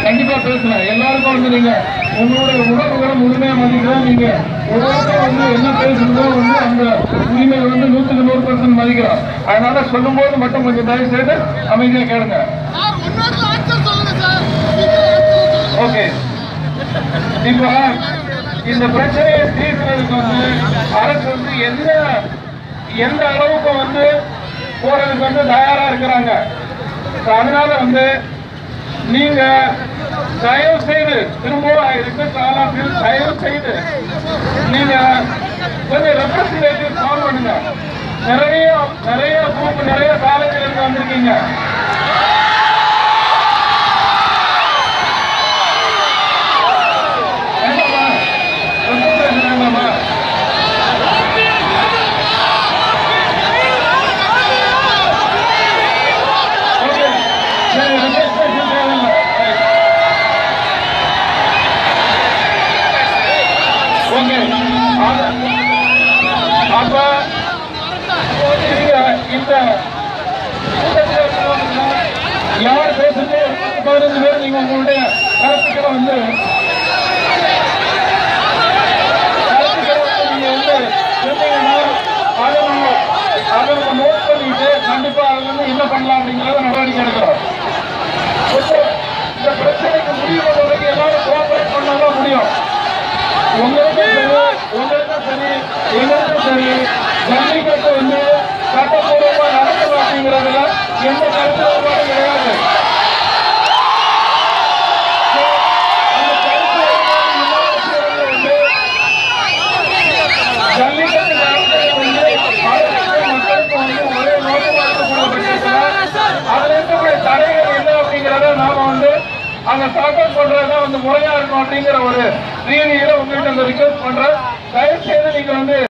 கண்டிப்பா பேசலாம் எல்லாருக்கும் வந்து நீங்க உங்களோட உணர்வுகளை முழுமையா மதிக்கிறோம் நீங்க ஒவ்வொருத்தரும் வந்து என்ன பேசுறதோ வந்து அந்த உரிமை வந்து நூத்துக்கு நூறு பர்சன்ட் மதிக்கிறோம் அதனால சொல்லும்போது மட்டும் கொஞ்சம் தயவு செய்து அமைதியா கேளுங்க சார் ஒன்னொரு ஆன்சர் சொல்லுங்க சார் சீக்கிரம் ஓகே இப்ப இந்த பிரச்சனையை தீர்க்கிறதுக்கு வந்து அரசு வந்து எந்த எந்த அளவுக்கு வந்து போறதுக்கு வந்து தயாரா இருக்கிறாங்க So, அதனால வந்து நீங்க தயவு செய்து திரும்பவும் ரிக்வெஸ்ட் ஆலாம் தயவு செய்து நீங்க கொஞ்சம் ரெப்ரஸன்டேட்டிவ் ஃபார்ம் பண்ணுங்க நிறைய நிறைய குரூப் நிறைய காலேஜ்ல இருந்து வந்திருக்கீங்க என்னம்மா? கொஞ்சம் பேசுறாங்கம்மா. ஓகே. சரி, registration தேவையில்லை. Right. ஓகே. அது- அப்ப நீங்க இந்த கூட்டத்தில் இருக்கிறவங்க யார் பேசுறது பதினஞ்சு பேர் நீங்க உங்களுடைய கருத்துக்களை வந்து கருத்துக்களை நீங்க வந்து சொன்னீங்கன்னா அதை நம்ம அதை நம்ம நோட் பண்ணிட்டு கண்டிப்பா அதுல இருந்து என்ன பண்ணலாம் அப்படிங்கறத நடவடிக்கை எடுக்கிறோம் இப்போ இந்த பிரச்சனைக்கு முடிவு பண்ற வரைக்கும் எல்லாரும் கோஆபரேட் பண்ணாதான் முடியும் உங்களுக்கும் சரி உங்களுக்கும் சரி எங்களுக்கும் சரி ஜல்லிக்கட்டு வந்து சட்டப்பூர்வமா நடக்கணும் அப்படிங்கிறதுல எந்த கருத்து வேறுபாடும் கிடையாது அந்த கருத்து வேறுபாடு இல்லாத சூழல்ல வந்து ஜல்லிக்கட்டு நடத்துறது வந்து அரசுக்கும் மக்களுக்கும் வந்து ஒரே நோக்கமா இருக்கக்கூடிய பட்சத்துல அதுல இருக்கக்கூடிய தடைகள் என்ன அப்படிங்கிறத நாம வந்து அந்த தாக்கல் பண்றதுதான் வந்து முறையா இருக்கும் அப்படிங்கிற ஒரு ரீதியில உங்ககிட்ட ரிக்வெஸ்ட் பண்றேன் தயவு செய்து நீங்க வந்து